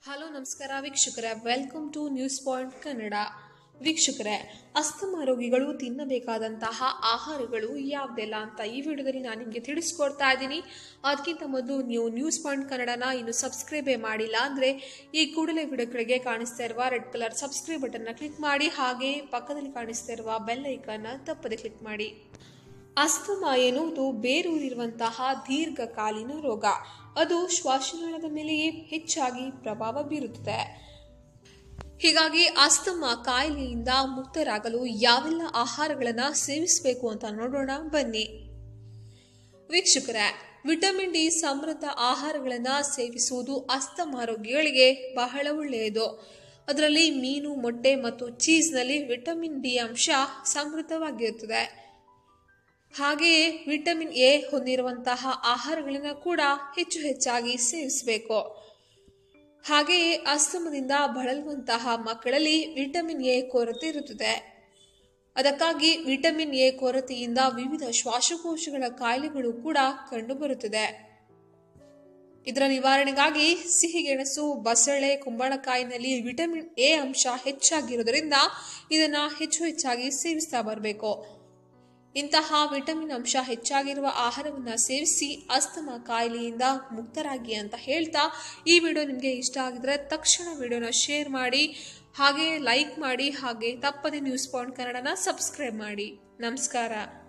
hello ನಮಸ್ಕಾರ ವೀಕ್ಷಕರೇ welcome to news point Kannada ವೀಕ್ಷಕರೇ ಅಸ್ತಮ ರೋಗಿಗಳು ತಿನ್ನಬೇಕಾದಂತಹ ಆಹಾರಗಳು ಯಾವುದೆಲ್ಲ ಅಂತ ಈ ವಿಡಿಯೋದಲ್ಲಿ ನಾನು ನಿಮಗೆ ತಿಳಿಸ್ಕೊಡ್ತಾ ಇದ್ದೀನಿ ಅದಕ್ಕಿಂತ ಮೊದಲು ನೀವು ನ್ಯೂಸ್ ಪಾಯಿಂಟ್ ಕನ್ನಡನ ಇನ್ನು ಸಬ್ಸ್ಕ್ರೈಬೇ ಮಾಡಿಲ್ಲ ಅಂದರೆ ಈ ಕೂಡಲೇ ವಿಡಿಯೋ ಕೆಳಗೆ ಕಾಣಿಸ್ತಾ ಇರುವ ರೆಡ್ ಕಲರ್ ಸಬ್ಸ್ಕ್ರೈಬ್ ಬಟನ್ನ ಕ್ಲಿಕ್ ಮಾಡಿ ಹಾಗೆ ಪಕ್ಕದಲ್ಲಿ ಕಾಣಿಸ್ತಾ ಇರುವ ಬೆಲ್ ಐಕನ್ನ ತಪ್ಪದೆ ಕ್ಲಿಕ್ ಮಾಡಿ ಅಸ್ತಮ ಎನ್ನುವುದು ಬೇರೂರಿರುವಂತಹ ದೀರ್ಘಕಾಲೀನ ರೋಗ ಅದು ಶ್ವಾಸನಾಳದ ಮೇಲೆಯೇ ಹೆಚ್ಚಾಗಿ ಪ್ರಭಾವ ಬೀರುತ್ತದೆ ಹೀಗಾಗಿ ಅಸ್ತಮ ಕಾಯಿಲೆಯಿಂದ ಮುಕ್ತರಾಗಲು ಯಾವೆಲ್ಲ ಆಹಾರಗಳನ್ನ ಸೇವಿಸಬೇಕು ಅಂತ ನೋಡೋಣ ಬನ್ನಿ ವೀಕ್ಷಕರೇ ವಿಟಮಿನ್ ಡಿ ಸಮೃದ್ಧ ಆಹಾರಗಳನ್ನು ಸೇವಿಸುವುದು ಅಸ್ತಮ ರೋಗಿಗಳಿಗೆ ಬಹಳ ಒಳ್ಳೆಯದು ಅದರಲ್ಲಿ ಮೀನು ಮೊಟ್ಟೆ ಮತ್ತು ಚೀಸ್ನಲ್ಲಿ ವಿಟಮಿನ್ ಡಿ ಅಂಶ ಸಮೃದ್ಧವಾಗಿರುತ್ತದೆ ಹಾಗೆಯೇ ವಿಟಮಿನ್ ಎ ಹೊಂದಿರುವಂತಹ ಆಹಾರಗಳನ್ನು ಕೂಡ ಹೆಚ್ಚು ಹೆಚ್ಚಾಗಿ ಸೇವಿಸಬೇಕು ಹಾಗೆಯೇ ಅಸ್ತಮದಿಂದ ಬಳಲುವಂತಹ ಮಕ್ಕಳಲ್ಲಿ ವಿಟಮಿನ್ ಎ ಕೊರತೆ ಇರುತ್ತದೆ ಅದಕ್ಕಾಗಿ ವಿಟಮಿನ್ ಎ ಕೊರತೆಯಿಂದ ವಿವಿಧ ಶ್ವಾಸಕೋಶಗಳ ಕಾಯಿಲೆಗಳು ಕೂಡ ಕಂಡುಬರುತ್ತದೆ ಇದರ ನಿವಾರಣೆಗಾಗಿ ಸಿಹಿಗೆಣಸು ಬಸಳೆ ಕುಂಬಳಕಾಯಿನಲ್ಲಿ ವಿಟಮಿನ್ ಎ ಅಂಶ ಹೆಚ್ಚಾಗಿರುವುದರಿಂದ ಇದನ್ನ ಹೆಚ್ಚು ಹೆಚ್ಚಾಗಿ ಸೇವಿಸ್ತಾ ಬರಬೇಕು ಇಂತಹ ವಿಟಮಿನ್ ಅಂಶ ಹೆಚ್ಚಾಗಿರುವ ಆಹಾರವನ್ನು ಸೇವಿಸಿ ಅಸ್ತಮ ಕಾಯಿಲೆಯಿಂದ ಮುಕ್ತರಾಗಿ ಅಂತ ಹೇಳ್ತಾ ಈ ವಿಡಿಯೋ ನಿಮಗೆ ಇಷ್ಟ ಆಗಿದ್ರೆ ತಕ್ಷಣ ವಿಡಿಯೋನ ಶೇರ್ ಮಾಡಿ ಹಾಗೆ ಲೈಕ್ ಮಾಡಿ ಹಾಗೆ ತಪ್ಪದೆ ನ್ಯೂಸ್ ಪಾಯಿಂಟ್ ಕನ್ನಡನ ಸಬ್ಸ್ಕ್ರೈಬ್ ಮಾಡಿ ನಮಸ್ಕಾರ